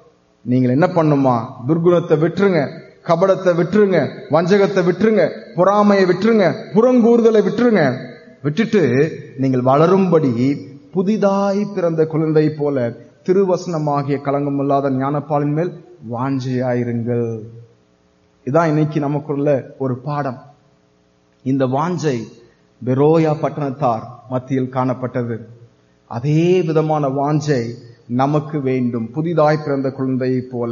[SPEAKER 1] நீங்கள் என்ன பண்ணுமா துர்குணத்தை விட்டுருங்க கபடத்தை விட்டுருங்க வஞ்சகத்தை விட்டுருங்க பொறாமையை விட்டுருங்க புறங்கூறுதலை விட்டுருங்க விட்டுட்டு நீங்கள் வளரும்படி புதிதாய் பிறந்த குழந்தை போல திருவசனமாகிய களங்கமில்லாத ஞானப்பாலின் மேல் வாஞ்சையாயிருங்கள் இதான் இன்னைக்கு நமக்குள்ள ஒரு பாடம் இந்த வாஞ்சை பெரோயா பட்டணத்தார் மத்தியில் காணப்பட்டது அதே விதமான வாஞ்சை நமக்கு வேண்டும் புதிதாய் பிறந்த குழந்தையை போல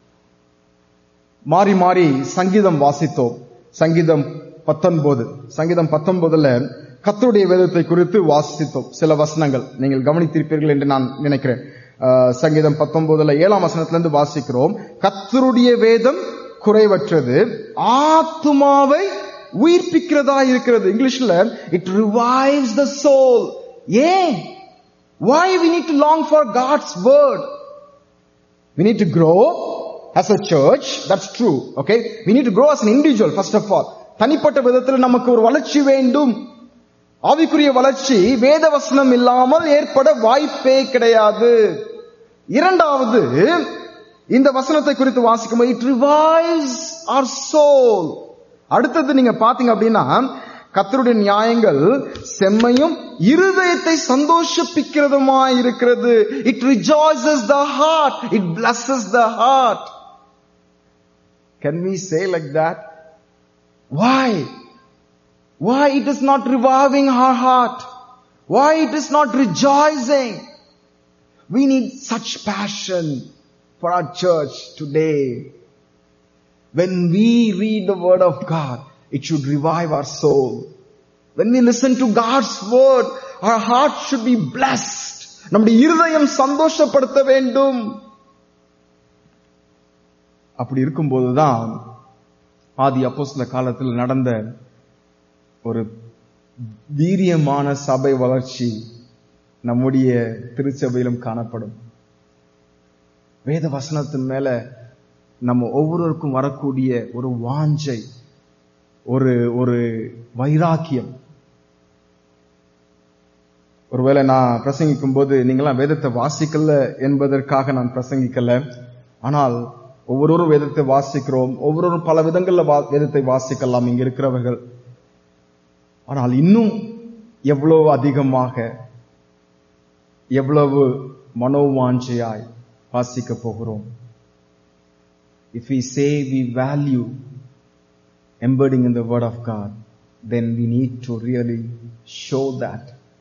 [SPEAKER 1] மாறி மாறி சங்கீதம் வாசித்தோம் சங்கீதம் பத்தொன்பது சங்கீதம் பத்தொன்பதுல கத்தருடைய வேதத்தை குறித்து வாசித்தோம் சில வசனங்கள் நீங்கள் கவனித்திருப்பீர்கள் என்று நான் நினைக்கிறேன் அஹ், சங்கீதம் பத்தொன்பதுல ஏழாம் வசனத்திலிருந்து வாசிக்கிறோம் கத்தருடைய வேதம் குறைவற்றது ஆத்துமாவை உயிர்ப்பிக்கிறதா இருக்கிறது இங்கிலீஷ்ல இட் ரிவைவ்ஸ் த சோல் ஏன் why we need to long for God's word we need to grow as a church that's true okay we need to grow as an individual first of all தனிப்பட்ட விதத்தில் நமக்கு ஒரு வளர்ச்சி வேண்டும் ஆவிக்குரிய வளர்ச்சி வேத வசனம் இல்லாமல் ஏற்பட வாய்ப்பே கிடையாது இரண்டாவது இந்த வசனத்தை குறித்து வாசிக்கும் இட் ரிவைவ்ஸ் ஆர் சோல் அடுத்தது நீங்க பாத்தீங்க அப்படின்னா கத்தருடைய நியாயங்கள் செம்மையும் இருதயத்தை சந்தோஷப்பிக்கிறதுமா இருக்கிறது it rejoices the heart it blesses the heart can we say like that why why it is not reviving our heart why it is not rejoicing we need such passion for our church today when we read the word of God, it should revive our soul. When we listen to God's word, our heart should be blessed. நம்முடைய இருதயம் சந்தோஷப்படுத்த வேண்டும் அப்படி இருக்கும்போதுதான் ஆதி அப்போஸ்தல காலத்தில் நடந்த ஒரு வீரியமான சபை வளர்ச்சி நம்முடைய திருச்சபையிலும் காணப்படும் வேத வசனத்தின் மேல நம்ம ஒவ்வொருவருக்கும் வரக்கூடிய ஒரு வாஞ்சை ஒரு ஒரு வைராக்கியம் ஒருவேளை நான் பிரசங்கிக்கும் போது நீங்களாம் வேதத்தை வாசிக்கல என்பதற்காக நான் பிரசங்கிக்கல ஆனால் ஒவ்வொருவரும் வேதத்தை வாசிக்கிறோம் ஒவ்வொருவரும் பல விதங்கள்ல வா- வேதத்தை வாசிக்கலாம் இங்க இருக்கிறவர்கள் ஆனால் இன்னும் எவ்வளவு அதிகமாக எவ்வளவு மனோவாஞ்சையாய் வாசிக்க போகிறோம் If we say we value embedding in the Word of God, then we need to really show that.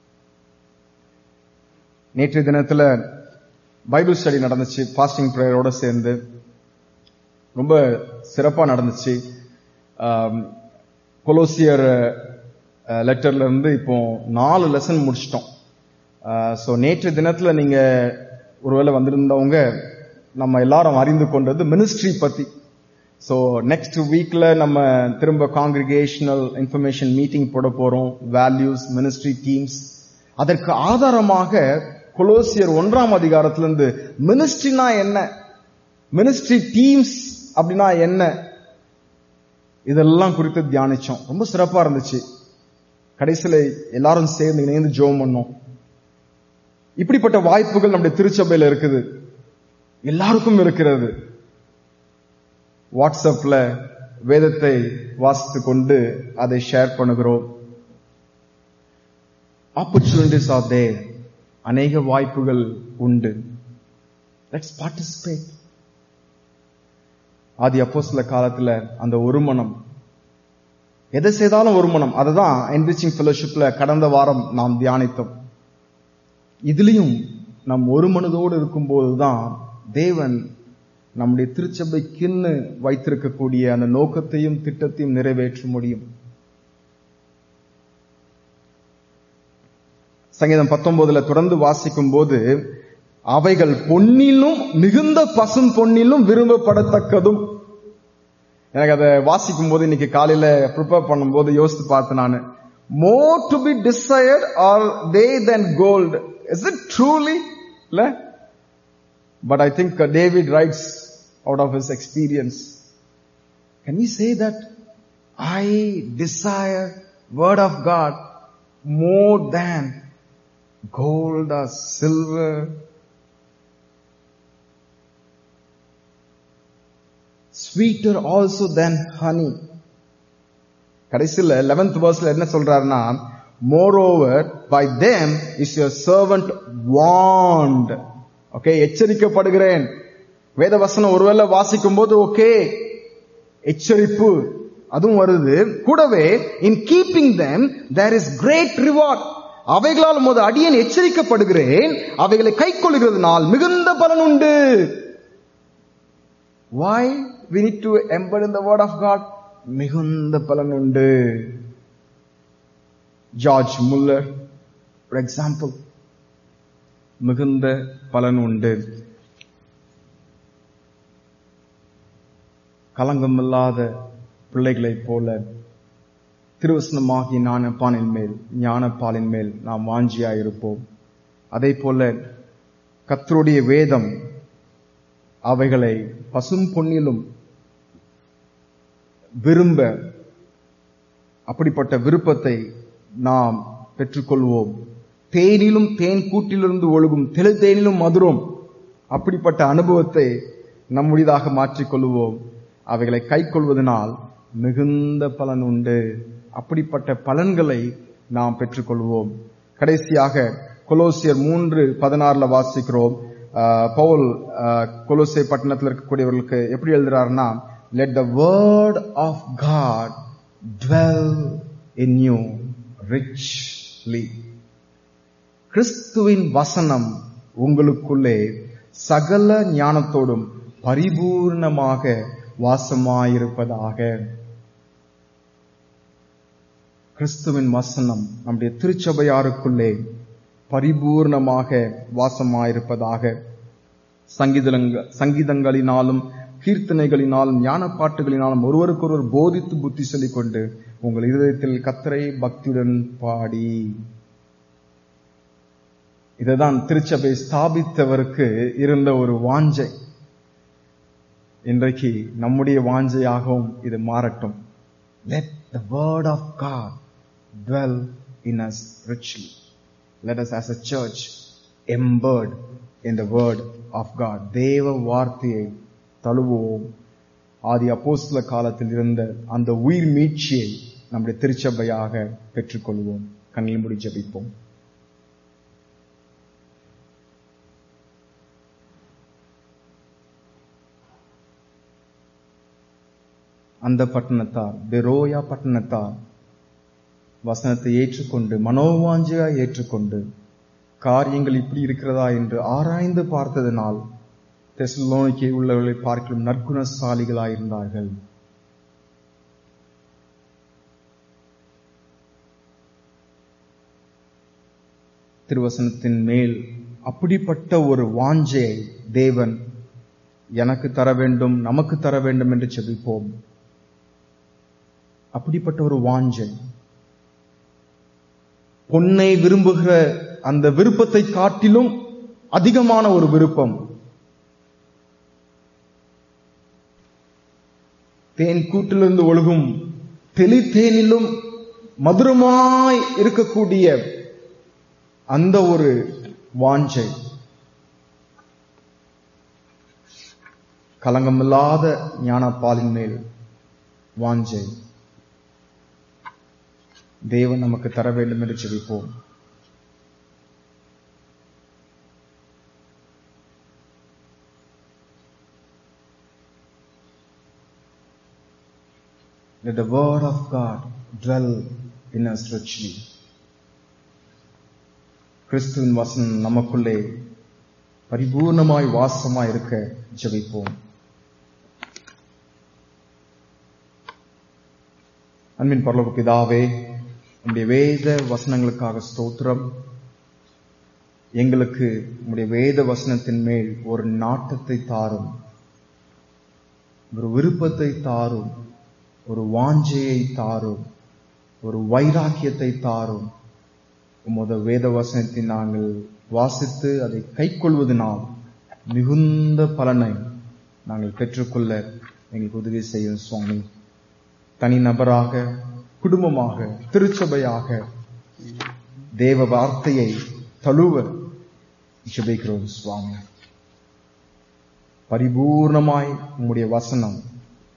[SPEAKER 1] நேற்றைய தினத்துல பைபிள் ஸ்டடி நடந்துச்சு ஃபாஸ்டிங் ப்ரேயரோட சேர்ந்து ரொம்ப சிறப்பா நடந்துச்சு ஆம், கொலோசியர் லெட்டர்ல இருந்து இப்போ நாலு லெசன் முடிச்சிட்டோம் ஸோ நேற்று தினத்துல நீங்க ஒருவேளை வந்திருந்தவங்க நம்ம எல்லாரும் அறிந்து கொண்டது மினிஸ்ட்ரி பத்தி ஸோ நெக்ஸ்ட் வீக்ல நம்ம திரும்ப காங்கிரிகேஷனல் இன்ஃபர்மேஷன் மீட்டிங் போட போறோம் வேல்யூஸ் மினிஸ்ட்ரி டீம்ஸ் அதற்கு ஆதாரமாக கொலோசியர் ஒன்றாம் அதிகாரத்திலிருந்து மினிஸ்ட்ரினா என்ன மினிஸ்ட்ரி டீம்ஸ் அப்படின்னா என்ன இதெல்லாம் குறித்து தியானிச்சோம் ரொம்ப சிறப்பா இருந்துச்சு கடைசியில எல்லாரும் சேர்ந்து இணைந்து ஜெபம் பண்ணோம் இப்படிப்பட்ட வாய்ப்புகள் நம்முடைய திருச்சபையில இருக்குது எல்லாருக்கும் இருக்கிறது வாட்ஸ்அப்ல வேதத்தை வாசித்துக் கொண்டு அதை ஷேர் பண்ணுகிறோம் ஆப்பர்ச்சுனிட்டிஸ் ஆர் தேர் அநேக வாய்ப்புகள் உண்டு லெட்ஸ் பார்ட்டிசிபேட் ஆதி அப்போஸ்தல காலத்துல அந்த ஒரு மனம் எதை செய்தாலும் ஒரு மனம் அதுதான் என்ரிச்சிங் ஃபெலோஷிப்ல கடந்த வாரம் நாம் தியானித்தோம் இதுலயும் நம் ஒரு மனதோடு இருக்கும்போதுதான் தேவன் நம்முடைய திருச்சபைக்குன்னு வைத்திருக்கக்கூடிய அந்த நோக்கத்தையும் திட்டத்தையும் நிறைவேற்ற முடியும் சங்கீதம் பத்தொன்பதுல தொடர்ந்து வாசிக்கும் போது அவைகள் பொன்னிலும் மிகுந்த பசும் பொன்னிலும் விரும்பப்படத்தக்கதும் எனக்கு அதை வாசிக்கும் போது இன்னைக்கு காலையில ப்ரிப்பேர் பண்ணும்போது யோசித்து பார்த்தேன் நான் more to be desired are they than gold is it truly இல்ல but I think David writes out of his experience can you say that I desire word of God more than gold or silver sweeter also than honey கடைசியில் லெவன்த் வேர்ஸ்ல என்ன சொல்றாருன்னா moreover by them is your servant warned okay எச்சரிக்கப்படுகிறேன் வேத வசனம் ஒருவேளை வாசிக்கும் போது ஓகே எச்சரிப்பு அதுவும் வருது கூடவே in keeping them there is great reward அவைகளால் உமது அடியேன் எச்சரிக்கப்படுகிறேன் அவைகளை கை கொள்கிறதுனால் மிகுந்த பலன் உண்டு வாய் we need to embed in the word of God மிகுந்த பலன் உண்டு ஜார்ஜ் முல்லர் ஒரு எக்ஸாம்பிள் மிகுந்த பலன் உண்டு கலங்கமில்லாத பிள்ளைகளைப் போல திருவசனமாகி ஞானப்பானின் மேல் ஞானப்பாலின் மேல் நாம் வாஞ்சியாயிருப்போம் அதே போல கத்தருடைய வேதம் அவைகளை பசும் பொன்னிலும் விரும்ப அப்படிப்பட்ட விருப்பத்தை நாம் பெற்றுக்கொள்வோம் தேனிலும் தேன் கூட்டிலிருந்து ஒழுகும் தெளி தேனிலும் மதுரம் அப்படிப்பட்ட அனுபவத்தை நம்முடையதாக மாற்றிக்கொள்வோம் அவைகளை கை கொள்வதனால் மிகுந்த பலன் உண்டு அப்படிப்பட்ட பலன்களை நாம் பெற்றுக்கொள்வோம் கடைசியாக கொலோசியர் மூன்று பதினாறுல வாசிக்கிறோம் ஆஹ் பவுல் ஆஹ் கொலோசை பட்டணத்தில் இருக்கக்கூடியவர்களுக்கு எப்படி எழுதுறாருன்னா let the word of God dwell in you richly கிறிஸ்துவின் வசனம் உங்களுக்குள்ளே சகல ஞானத்தோடும் பரிபூர்ணமாக வாசமாயிருப்பதாக கிறிஸ்துவின் வசனம் நம்முடைய திருச்சபையாருக்குள்ளே பரிபூர்ணமாக வாசமாயிருப்பதாக சங்கீதங்க சங்கீதங்களினாலும் கீர்த்தனைகளினாலும் ஞான பாட்டுகளினாலும் ஒருவருக்கொருவர் போதித்து புத்தி சொல்லிக் கொண்டு உங்கள் இருதயத்தில் கத்தரை பக்தியுடன் பாடி இதுதான் திருச்சபை ஸ்தாபித்தவருக்கு இருந்த ஒரு வாஞ்சை இன்றைக்கு நம்முடைய வாஞ்சையாகவும் இது மாறட்டும் let the word of God dwell in us richly let us as a church embed in the word of God தேவ வார்த்தையை தழுவுவோம் ஆதி அப்போஸ்தல காலத்தில் இருந்த அந்த உயிர் மீட்சியை நம்முடைய திருச்சபையாக பெற்றுக்கொள்வோம் கண்ணில் முடி ஜெபிப்போம் அந்த பட்டணத்தார் பெரோயா பட்டணத்தார் வசனத்தை ஏற்றுக்கொண்டு மனோவாஞ்சியா ஏற்றுக்கொண்டு காரியங்கள் இப்படி இருக்கிறதா என்று ஆராய்ந்து பார்த்ததனால் தெசலோனிக்கை உள்ளவர்களை பார்க்கலும் நற்குணசாலிகளாயிருந்தார்கள் திருவசனத்தின் மேல் அப்படிப்பட்ட ஒரு வாஞ்சையை தேவன் எனக்கு தர வேண்டும் நமக்கு தர வேண்டும் என்று செபிப்போம் அப்படிப்பட்ட ஒரு வாஞ்சை பொன்னை விரும்புகிற அந்த விருப்பத்தை காட்டிலும் அதிகமான ஒரு விருப்பம் தேன் கூட்டிலிருந்து ஒழுகும் தெளி தேனிலும் மதுரமாய் இருக்கக்கூடிய அந்த ஒரு வாஞ்சை கலங்கமில்லாத ஞானப்பாலின் மேல் வாஞ்சை தேவன் நமக்கு தர வேண்டும் என்று செபிப்போம் Let the word of God dwell in us richly. கிறிஸ்துவின் வசனம் நமக்குள்ளே பரிபூர்ணமாய் வாசமாய் இருக்க ஜெபிப்போம் அன்பின் பரலோக பிதாவே உம்முடைய வேத வசனங்களுக்காக ஸ்தோத்திரம் எங்களுக்கு உம்முடைய வேத வசனத்தின் மேல் ஒரு நாட்டத்தை தாரும் ஒரு விருப்பத்தை தாரும் ஒரு வாஞ்சையை தாரும் ஒரு வைராக்கியத்தை தாரும் உமது வேத வசனத்தை நாங்கள் வாசித்து அதை கைக்கொள்வதனால் மிகுந்த பலனை நாங்கள் பெற்றுக்கொள்ள எங்களுக்கு உதவி செய்யும் சுவாமி தனிநபராக குடும்பமாக திருச்சபையாக தேவ வார்த்தையை தழுவ ஜெபிக்கிறோம் சுவாமி பரிபூர்ணமாய் உம்முடைய வசனம்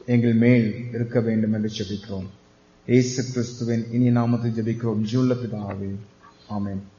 [SPEAKER 1] எங்கள் மேல் இருக்க வேண்டும் என்று ஜெபிக்கிறோம் இயேசு கிறிஸ்துவின் இனி நாமத்தை ஜெபிக்கிறோம் ஜூல்ல பிதாவே ஆமென்